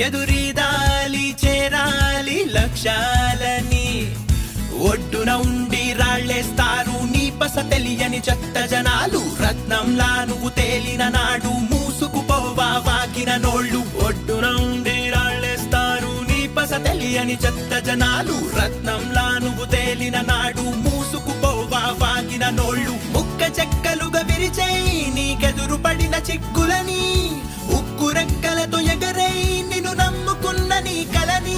ఎదురీదాలి చేరాలి లక్ష్యాలని ఒడ్డున ఉండి రాళ్ళేస్తారు నీ పస తెలియని చెత్త జనాలు రత్నంలా నువ్వు తేలిన నాడు మూసుకుపోవా వాకిన నోళ్ళు ఒడ్డున ఉండి రాళ్ళేస్తారు నీ పస తెలియని చెత్త జనాలు రత్నంలా నువ్వు తేలిన నాడు మూసుకుపోవా వాకిన నోళ్ళు ముక్క చెక్కలుగా విరిచేయి నీకెదురు పడిన చిక్కులని ఉక్కు రెక్కలతో ఎగరై నిన్ను నమ్ముకున్న నీ కలని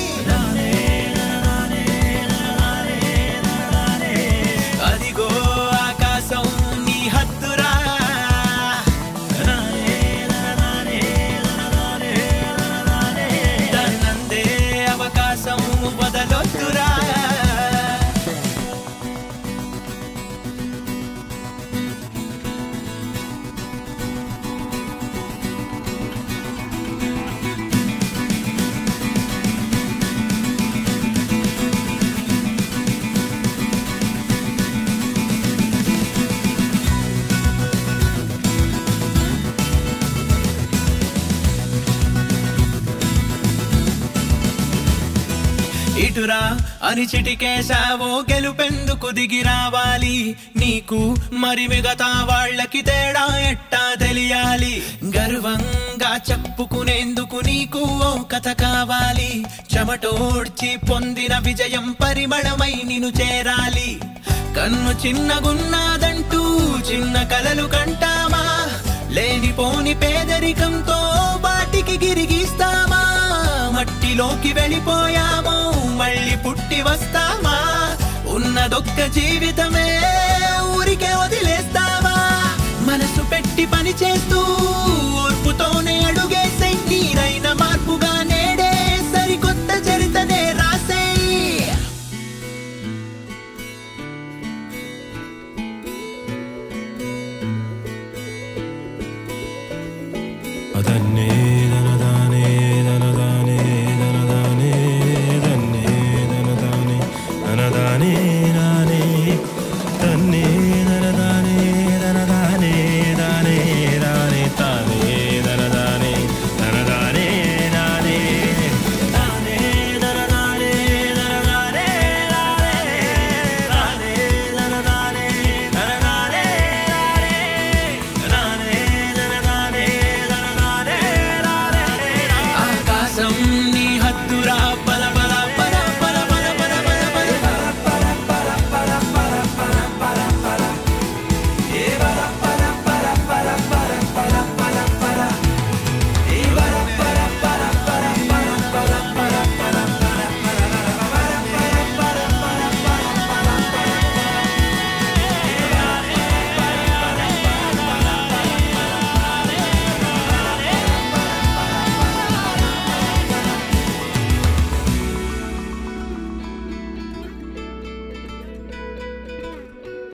అదిగో ఆకాశం నీ హద్దురా దాన్నందే అవకాశం వదలొద్దురా ఇటురా అని చిటికేశావో గెలుపెందుకు దిగి రావాలి నీకు మరి మిగతా వాళ్ళకి తేడా ఎట్టా తెలియాలి గర్వంగా చెప్పుకునేందుకు నీకు ఓ కథ కావాలి చెమటోడ్చి పొందిన విజయం పరిమళమై నిన్ను చేరాలి కన్ను చిన్నగున్నాదంటూ చిన్న కలలు కంటామా లేనిపోని పేదరికంతో వాటికి గిరిగిస్తామా మట్టిలోకి వెళ్ళిపోయామో మళ్ళీ పుట్టి వస్తామా ఉన్నదొక్క జీవితమే ఊరికే వదిలేస్తావా మనసు పెట్టి పని చేస్తూ ఓర్పుతోనే అడుగేసే నీరైన మార్పుగా నేడే సరికొత్త చరితనే రాసేయి ಅದನ್ನೇ